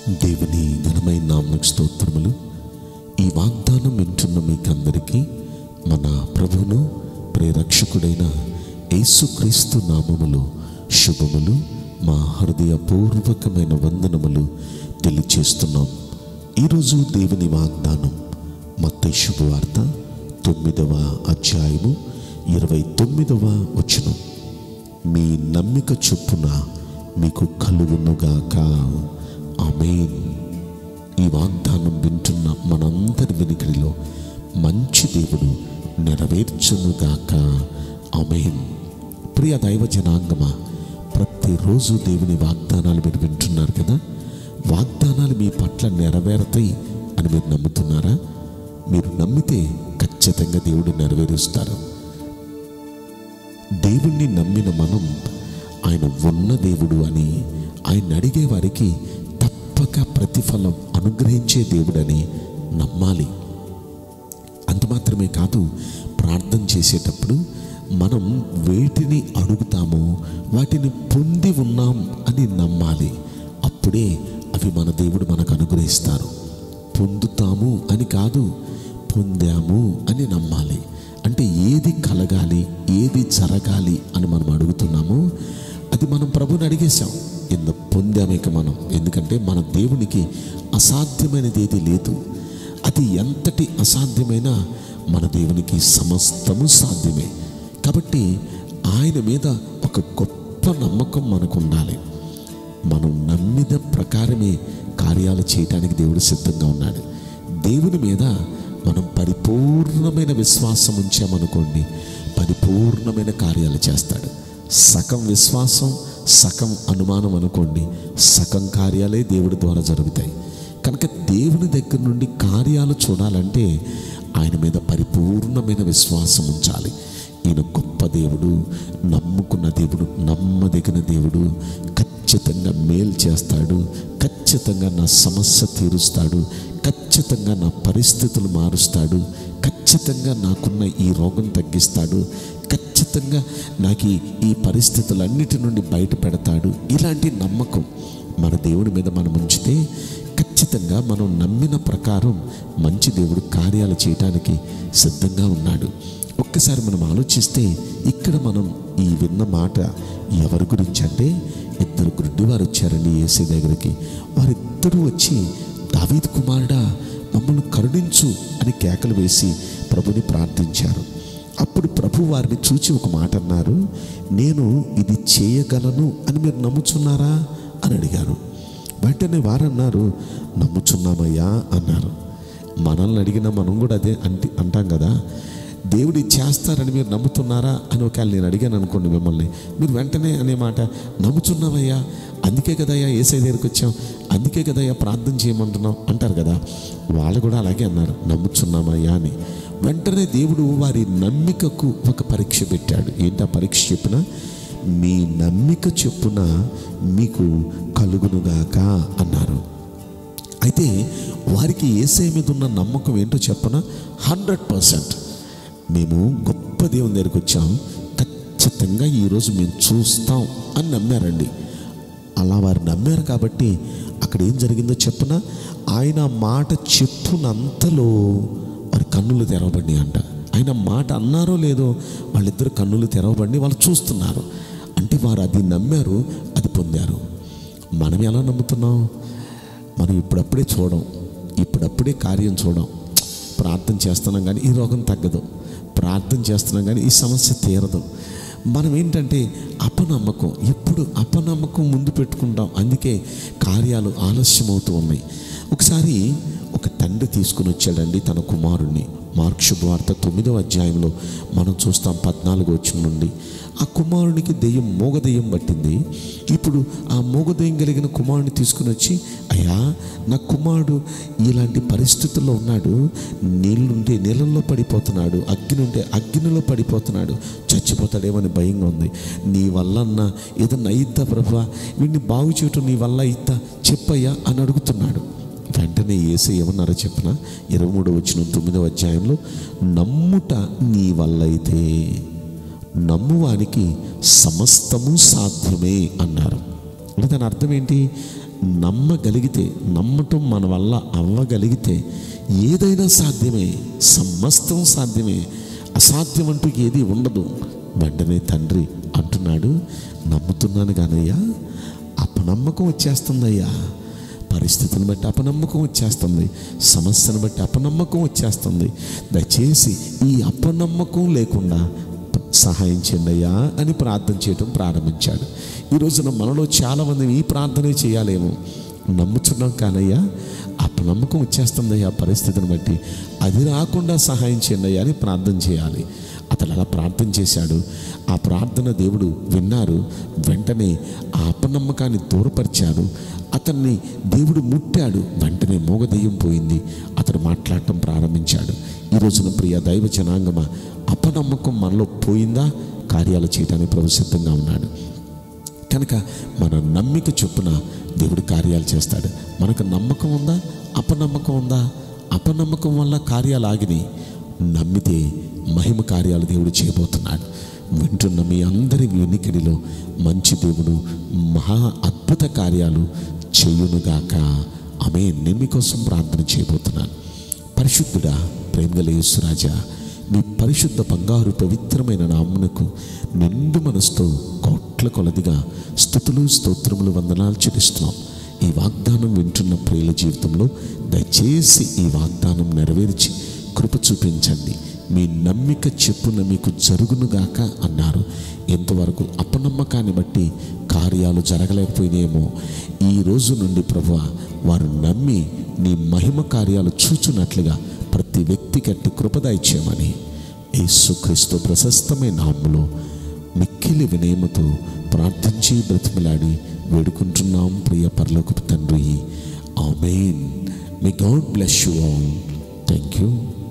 దేవుని ఘనమైన నామకు స్తోత్రములు ఈ వాగ్దానం వింటున్న మీకందరికీ మన ప్రభువును ప్రేరక్షకుడైన యేసుక్రీస్తు నామములో శుభములు మా హృదయపూర్వకమైన వందనములు తెలియచేస్తున్నాం ఈరోజు దేవుని వాగ్దానం మత్తయి శుభవార్త తొమ్మిదవ అధ్యాయము ఇరవై తొమ్మిదవ వచనం మీ నమ్మిక చొప్పున మీకు కలుగునుగాక ఆమేన్ ఈ వాగ్దానం వింటున్న మనందరి వెనుకడిలో మంచి దేవుడు నెరవేర్చునుగాక ఆమేన్ ప్రియ దైవ జనాంగమా ప్రతిరోజు దేవుని వాగ్దానాలు మీరు వింటున్నారు కదా వాగ్దానాలు మీ పట్ల నెరవేరుతాయి అని మీరు నమ్ముతున్నారా మీరు నమ్మితే ఖచ్చితంగా దేవుడు నెరవేరుస్తారు దేవుణ్ణి నమ్మిన మనం ఆయన ఉన్న దేవుడు అని ఆయన అడిగే వారికి తప్పక ప్రతిఫలం అనుగ్రహించే దేవుడని నమ్మాలి అంత మాత్రమే కాదు ప్రార్థన చేసేటప్పుడు మనం వేటిని అడుగుతామో వాటిని పొంది ఉన్నాం అని నమ్మాలి అప్పుడే అవి మన దేవుడు మనకు అనుగ్రహిస్తారు పొందుతాము అని కాదు పొందాము అని నమ్మాలి అంటే ఏది కలగాలి ఏది జరగాలి అని మనం అడుగుతున్నామో అది మనం ప్రభుని అడిగేశాం ఇంత పొందాము ఇక మనం ఎందుకంటే మన దేవునికి అసాధ్యమైనది ఏది లేదు అది ఎంతటి అసాధ్యమైన మన దేవునికి సమస్తము సాధ్యమే కాబట్టి ఆయన మీద ఒక గొప్ప నమ్మకం మనకు ఉండాలి మనం నమ్మిన ప్రకారమే కార్యాలు చేయటానికి దేవుడు సిద్ధంగా ఉన్నాడు దేవుని మీద మనం పరిపూర్ణమైన విశ్వాసం ఉంచామనుకోండి పరిపూర్ణమైన కార్యాలు చేస్తాడు సగం విశ్వాసం సగం అనుమానం అనుకోండి సగం కార్యాలే దేవుడి ద్వారా జరుగుతాయి కనుక దేవుని దగ్గర నుండి కార్యాలు చూడాలంటే ఆయన మీద పరిపూర్ణమైన విశ్వాసం ఉంచాలి ఈయన గొప్ప దేవుడు నమ్ముకున్న దేవుడు నమ్మదగిన దేవుడు ఖచ్చితంగా మేలు చేస్తాడు ఖచ్చితంగా నా సమస్య తీరుస్తాడు ఖచ్చితంగా నా పరిస్థితులు మారుస్తాడు ఖచ్చితంగా నాకున్న ఈ రోగం తగ్గిస్తాడు ఖచ్చితంగా నాకు ఈ- ఈ పరిస్థితులన్నిటి నుండి బయట పెడతాడు ఇలాంటి నమ్మకం మన దేవుడి మీద మనం ఉంచితే ఖచ్చితంగా మనం నమ్మిన ప్రకారం మంచి దేవుడు కార్యాలు చేయటానికి సిద్ధంగా ఉన్నాడు ఒక్కసారి మనం ఆలోచిస్తే ఇక్కడ మనం ఈ విన్న మాట ఎవరి గురించి అంటే ఇద్దరు గుడ్డి వారు వచ్చారండి ఏసీ దగ్గరికి వారిద్దరూ వచ్చి దావీద్ కుమారుడా మమ్మల్ని కరుణించు అని కేకలు వేసి ప్రభుని ప్రార్థించారు అప్పుడు ప్రభు వారిని చూచి ఒక మాట అన్నారు నేను ఇది చేయగలను అని మీరు నమ్ముచున్నారా అని అడిగారు వెంటనే వారన్నారు నమ్ముచున్నామయ్యా అన్నారు మనల్ని అడిగినా మనం కూడా అదే అంటి అంటాం కదా దేవుడు ఇది చేస్తారని మీరు నమ్ముతున్నారా అని ఒకవేళ నేను అడిగాను అనుకోండి మిమ్మల్ని మీరు వెంటనే అనే మాట నమ్ముచున్నామయ్యా అందుకే కదయ్యా ఏసై దగ్గరికి వచ్చాం అందుకే కదయ్యా ప్రార్థన చేయమంటున్నాం అంటారు కదా వాళ్ళు కూడా అలాగే అన్నారు నమ్ముచున్నామయ్యా అని వెంటనే దేవుడు వారి నమ్మికకు ఒక పరీక్ష పెట్టాడు ఏంటా పరీక్ష చెప్పిన మీ నమ్మిక చెప్పున మీకు కలుగునుగాక అన్నారు అయితే వారికి ఏసై మీద ఉన్న నమ్మకం ఏంటో చెప్పన హండ్రెడ్ పర్సెంట్ మేము గొప్ప దేవుని దగ్గరికి వచ్చాం ఖచ్చితంగా ఈరోజు మేము చూస్తాం అని నమ్మారండి అలా వారు నమ్మారు కాబట్టి అక్కడ ఏం జరిగిందో చెప్పన ఆయన మాట చెప్పునంతలో వారి కన్నులు తెరవబడి అంట ఆయన మాట అన్నారో లేదో వాళ్ళిద్దరు కన్నులు తెరవబడి వాళ్ళు చూస్తున్నారు అంటే వారు అది నమ్మారు అది పొందారు మనం ఎలా నమ్ముతున్నాం మనం ఇప్పుడప్పుడే చూడం ఇప్పుడప్పుడే కార్యం చూడం ప్రార్థన చేస్తున్నాం కానీ ఈ రోగం తగ్గదు ప్రార్థన చేస్తున్నాం కానీ ఈ సమస్య తీరదు మనం ఏంటంటే అపనమ్మకం ఎప్పుడు అపనమ్మకం ముందు పెట్టుకుంటాం అందుకే కార్యాలు ఆలస్యమవుతూ ఉన్నాయి ఒకసారి ఒక తండ్రి తీసుకుని వచ్చాడండి తన కుమారుణ్ణి మార్క్ శుభవార్త తొమ్మిదవ అధ్యాయంలో మనం చూస్తాం పద్నాలుగు వచ్చిన నుండి ఆ కుమారునికి దెయ్యం మూగ దెయ్యం పట్టింది ఇప్పుడు ఆ మూగ దెయ్యం కలిగిన కుమారుని తీసుకుని వచ్చి అయ్యా నా కుమారుడు ఇలాంటి పరిస్థితుల్లో ఉన్నాడు నీళ్ళుంటే నీళ్ళల్లో పడిపోతున్నాడు అగ్ని ఉంటే అగ్నిలో పడిపోతున్నాడు చచ్చిపోతాడేమని భయంగా ఉంది నీ వల్ల అన్న ఏదన్నా అయిద్దా ప్రభా వీడిని బాగు చేయటం నీ వల్ల అయిద్దా చెప్పయ్యా అని అడుగుతున్నాడు వెంటనే ఏసై ఏమన్నారో చెప్పిన ఇరవై మూడు వచ్చిన తొమ్మిదవ అధ్యాయంలో నమ్ముట నీ వల్ల అయితే నమ్మువానికి సమస్తము సాధ్యమే అన్నారు అంటే దాని అర్థం ఏంటి నమ్మగలిగితే నమ్మటం మన వల్ల అవ్వగలిగితే ఏదైనా సాధ్యమే సమస్తం సాధ్యమే అసాధ్యం అంటూ ఏది ఉండదు వెంటనే తండ్రి అంటున్నాడు నమ్ముతున్నాను కానయ్యా అపనమ్మకం వచ్చేస్తుందయ్యా పరిస్థితిని బట్టి అపనమ్మకం వచ్చేస్తుంది సమస్యను బట్టి అపనమ్మకం వచ్చేస్తుంది దయచేసి ఈ అపనమ్మకం లేకుండా సహాయం చేయండి అయ్యా అని ప్రార్థన చేయడం ప్రారంభించాడు ఈ రోజున మనలో చాలామంది ఈ ప్రార్థనే చేయాలేమో నమ్ముతున్నాం కానయ్యా అపనమ్మకం వచ్చేస్తుందయ్యా పరిస్థితిని బట్టి అది రాకుండా సహాయం చేయండి అయ్యా అని ప్రార్థన చేయాలి అతను అలా ప్రార్థన చేశాడు ఆ ప్రార్థన దేవుడు విన్నారు వెంటనే ఆ అపనమ్మకాన్ని దూరపరిచాడు అతన్ని దేవుడు ముట్టాడు వెంటనే మోగదెయ్యం పోయింది అతడు మాట్లాడటం ప్రారంభించాడు ఈ రోజున ప్రియ దైవ జనాంగమ అపనమ్మకం మనలో పోయిందా కార్యాలు చేయడానికి ప్రభు సిద్ధంగా ఉన్నాడు కనుక మన నమ్మిక చొప్పున దేవుడు కార్యాలు చేస్తాడు మనకు నమ్మకం ఉందా అపనమ్మకం ఉందా అపనమ్మకం వల్ల కార్యాలు ఆగినాయి నమ్మితే మహిమ కార్యాలు దేవుడు చేయబోతున్నాడు వింటున్న మీ అందరి వినికిడిలో మంచి దేవుడు మహా అద్భుత కార్యాలు చేయునుగాక ఆమె నేను మీకోసం ప్రార్థన చేయబోతున్నాను పరిశుద్ధుడా ప్రేమగల యేసురాజా మీ పరిశుద్ధ బంగారు పవిత్రమైన నామునకు నిండు మనసుతో కోట్ల కొలదిగా స్థుతులు స్తోత్రములు వందనాలు చెల్లిస్తున్నాం ఈ వాగ్దానం వింటున్న ప్రియుల జీవితంలో దయచేసి ఈ వాగ్దానం నెరవేర్చి కృప చూపించండి మీ నమ్మిక చెప్పున మీకు జరుగునుగాక అన్నారు ఎంతవరకు అపనమ్మకాన్ని బట్టి కార్యాలు జరగలేకపోయినేమో ఈ రోజు నుండి ప్రభు వారు నమ్మి నీ మహిమ కార్యాలు చూచున్నట్లుగా ప్రతి వ్యక్తికి అట్టి కృపద ఇచ్చామని యేసుక్రీస్తు ప్రశస్తమైన నామములో మిక్కిలి వినయముతో ప్రార్థించి బ్రతిమలాడి వేడుకుంటున్నాం ప్రియ పరలోకపు తండ్రి ఆమెన్ మీ God bless you all thank you